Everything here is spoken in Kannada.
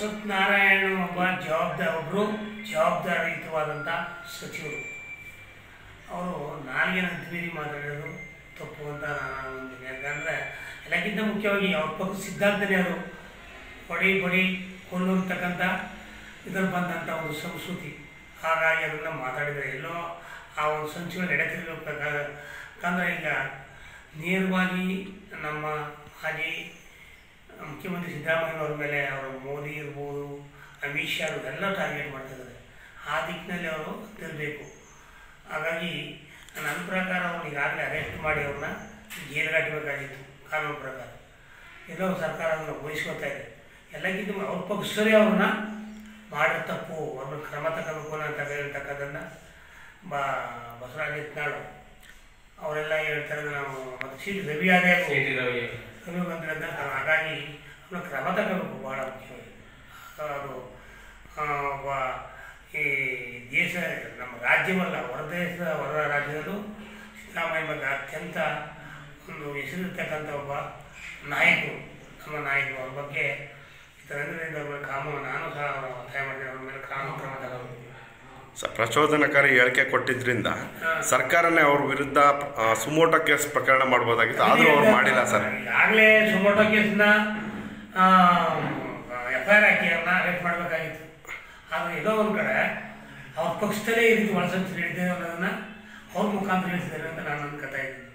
ಅಶ್ವಥ್ ನಾರಾಯಣ ಒಬ್ಬ ಜವಾಬ್ದಾರಿ ಒಬ್ಬರು ಜವಾಬ್ದಾರಿಯುತವಾದಂಥ ಸಚಿವರು ಅವರು ನಾಲ್ಗಿನ ಹಂತಮೀರಿ ಮಾತಾಡೋದು ತಪ್ಪು ಅಂತ ನಾನು ಅಂತೀನಿ ಯಾಕಂದರೆ ಎಲ್ಲಕ್ಕಿಂತ ಮುಖ್ಯವಾಗಿ ಅವ್ರ ಪಕ್ಕ ಸಿದ್ಧಾಂತನೇ ಅದು ಹೊಡಿ ಬಡಿ ಕೊಲ್ಲು ಅಂತಕ್ಕಂಥ ಇದ್ರಲ್ಲಿ ಬಂದಂಥ ಒಂದು ಸಂಸ್ಕೃತಿ ಹಾಗಾಗಿ ಅದನ್ನು ಮಾತಾಡಿದರೆ ಎಲ್ಲೋ ಆ ಒಂದು ಸಂಚುಗಳು ನಡೆತಿರ್ಬೇಕಾದ್ರೆ ಯಾಕಂದರೆ ಈಗ ನೇರವಾಗಿ ನಮ್ಮ ಹಾಗೆ ಮುಖ್ಯಮಂತ್ರಿ ಸಿದ್ದರಾಮಯ್ಯನವ್ರ ಮೇಲೆ ಅವರು ಮೋದಿ ಇರ್ಬೋದು ಅಮಿತ್ ಶಾ ಎಲ್ಲ ಟಾರ್ಗೆಟ್ ಮಾಡ್ತಿದ್ದಾರೆ ಆ ದಿಕ್ಕಿನಲ್ಲಿ ಅವರು ತಿರಬೇಕು ಹಾಗಾಗಿ ನನ್ನ ಪ್ರಕಾರ ಅವ್ರು ಈಗಾಗಲೇ ಅರೆಸ್ಟ್ ಮಾಡಿ ಅವ್ರನ್ನ ಜೈಲಿಗಾಟಬೇಕಾಗಿತ್ತು ಕಾನೂನು ಪ್ರಕಾರ ಎಲ್ಲೋ ಸರ್ಕಾರ ಅದನ್ನು ವಹಿಸ್ಕೊತಾ ಇದೆ ಎಲ್ಲಕ್ಕಿಂತ ಅವ್ರ ಪಕ್ಷದವರೇ ಅವ್ರನ್ನ ಮಾಡಿದ ತಪ್ಪು ಅವ್ರನ್ನ ಕ್ರಮ ತಗೋಬೇಕು ಅಂತ ಹೇಳ್ತಕ್ಕಂಥದ್ದನ್ನು ಬಾ ಬಸವರಾಜ ಯತ್ನಾಳು ಅವರೆಲ್ಲ ಹೇಳ್ತಾರೆ ನಾವು ಮತ್ತು ಸಿ ಟಿ ರವಿ ಆದೇ ಸಿ ಟಿ ರವಿ ರವಿ ಬಂದ್ರಿಂದ ಹಾಗಾಗಿ ಅವ್ರನ್ನ ಕ್ರಮ ತಗೋಬೇಕು ಭಾಳ ಮುಖ್ಯವಾಗಿ ಅದು ಆ, ಒಬ್ಬ ಈ ದೇಶ ನಮ್ಮ ರಾಜ್ಯವಲ್ಲ ಹೊರ ದೇಶದ ಹೊರ ರಾಜ್ಯದಲ್ಲೂ ಸಿದ್ದರಾಮಯ್ಯ ಬಗ್ಗೆ ಅತ್ಯಂತ ಒಂದು ಹೆಸರಿರ್ತಕ್ಕಂಥ ಒಬ್ಬ ನಾಯಕರು ನಮ್ಮ ನಾಯಕರು ಅವ್ರ ಬಗ್ಗೆ ಈ ಥರದಿಂದ ಅವ್ರ ಮೇಲೆ ಕಾನೂನು ನಾನು ಸಹ ಅವರ ಒತ್ತಾಯ ಮಾಡಿದೆ ಅವ್ರ ಮೇಲೆ ಕಾನೂನು ಕ್ರಮ ತಗೋಬೇಕು ಸ ಪ್ರಚೋದನಕಾರಿ ಹೇಳಿಕೆ ಕೊಟ್ಟಿದ್ರಿಂದ ಸರ್ಕಾರನೇ ಅವ್ರ ವಿರುದ್ಧ ಆ, ಸುಮೋಟೋ ಕೇಸ್ ಪ್ರಕರಣ ಮಾಡ್ಬೋದಾಗಿತ್ತು ಆದರೂ ಅವ್ರು ಮಾಡಿಲ್ಲ ಸರ್ ಈಗಾಗಲೇ ಸುಮೋಟೋ ಕೇಸ್ನ ಎಫ್ ಐ ಆರ್ ಹಾಕಿ ಅವ್ರನ್ನ ಅರೆಸ್ಟ್ ಮಾಡಬೇಕಾಗಿತ್ತು ಆದರೆ ಎಲ್ಲೋ ಒಂದು ಕಡೆ ಅವ್ರ ಪಕ್ಷದಲ್ಲೇ ಈ ರೀತಿ ಒಳಸಂಚು ನಡೀತಿದೆ ಅನ್ನೋದನ್ನ ಅವ್ರ ಮುಖಾಂತರ ಹೇಳ್ತಿದ್ದಾರೆ ಅಂತ ನಾನು ಅನ್ಕೋತಾ ಇದ್ದೀನಿ